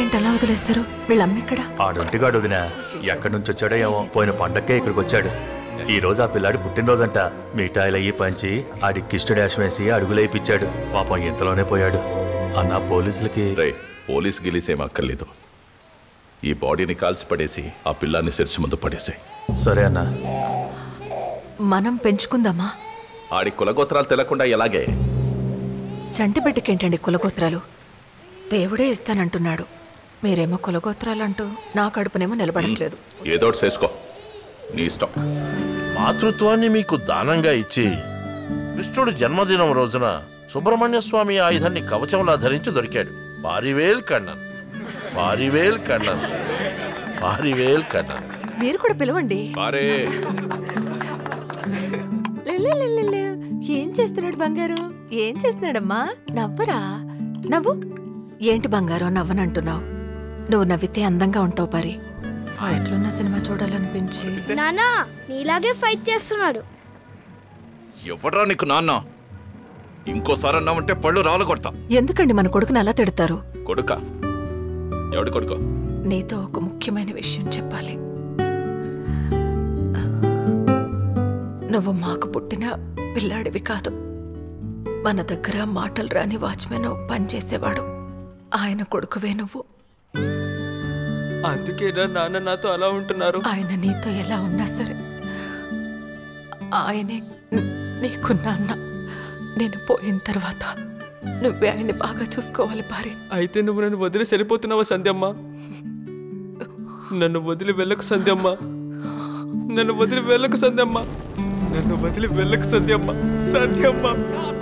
ఏంటి అలా వదిలేస్తారు వీళ్ళ అమ్మ ఇక్కడ ఆడొంటిగాడు వదిన ఎక్కడి నుంచి వచ్చాడో ఏమో పోయిన పండక్కే ఇక్కడికి వచ్చాడు ఈ రోజు ఆ పిల్లాడి పుట్టినరోజంట మిఠాయిలు అయ్యి పంచి ఆడి కిష్టు డాష్ వేసి అడుగులేపిచ్చాడు పాపం ఇంతలోనే పోయాడు అన్న పోలీసులకి రే పోలీస్ గిలీస్ ఏం అక్కర్లేదు ఈ బాడీని కాల్చి పడేసి ఆ పిల్లాన్ని సెర్చి ముందు పడేసి సరే అన్న మనం పెంచుకుందామా ఆడి కులగోత్రాలు తెలకుండా ఎలాగే చంటి బిడ్డకేంటండి కులగోత్రాలు దేవుడే ఇస్తానంటున్నాడు మీరేమో కులగోత్రాలు అంటూ నా కడుపునేమో నిలబడట్లేదు ఏదోటి చేసుకో నీ ఇష్టం మాతృత్వాన్ని మీకు దానంగా ఇచ్చి కృష్ణుడు జన్మదినం రోజున సుబ్రహ్మణ్య స్వామి ఆయుధాన్ని కవచంలా ధరించి దొరికాడు పారివేల్ కണ്ണన్ పారివేల్ కണ്ണన్ పారివేల్ కണ്ണన్ మీరు కూడా పిలవండి పారే లెల్లెల్లెల్లెల్లె. ఏం చేస్తున్నాడు బంగారు ఏం చేస్తున్నాడమ్మా నవ్వరా నవ్వు ఏంటి బంగారు నవ్వనంటున్నావు నువ్వు నవ్వితే అందంగా ఉంటావు పరి ఫైట్లున్న సినిమా చూడాలనిపించి నానా నీలాగే ఫైట్ చేస్తున్నాడు ఎవడ్రా నీకు నాన్న ఇంకోసారి అన్నామంటే పళ్ళు రాళ్ళు కొడతా ఎందుకండి మన కొడుకుని అలా తిడతారు కొడుక ఎవడి కొడుకో నీతో ఒక ముఖ్యమైన విషయం చెప్పాలి నువ్వు మాకు పుట్టిన పిల్లాడివి కాదు మన దగ్గర మాటలు రాని వాచ్మెన్ పనిచేసేవాడు ఆయన కొడుకువే నువ్వు అందుకేనా నాన్న నాతో అలా ఉంటున్నారు ఆయన నీతో ఎలా ఉన్నా సరే ఆయనే న- నీకు నాన్న నేను పోయిన తర్వాత నువ్వే ఆయన్ని బాగా చూసుకోవాలి భార్య అయితే నువ్వు నన్ను వదిలి సరిపోతున్నావా సంధ్యమ్మ నన్ను వదిలి వెళ్ళకు సంధ్యమ్మ నన్ను వదిలి వెళ్ళకు సంధ్యమ్మ నన్ను వదిలి వెళ్ళకు సంధ్యమ్మ సంధ్యమ్మ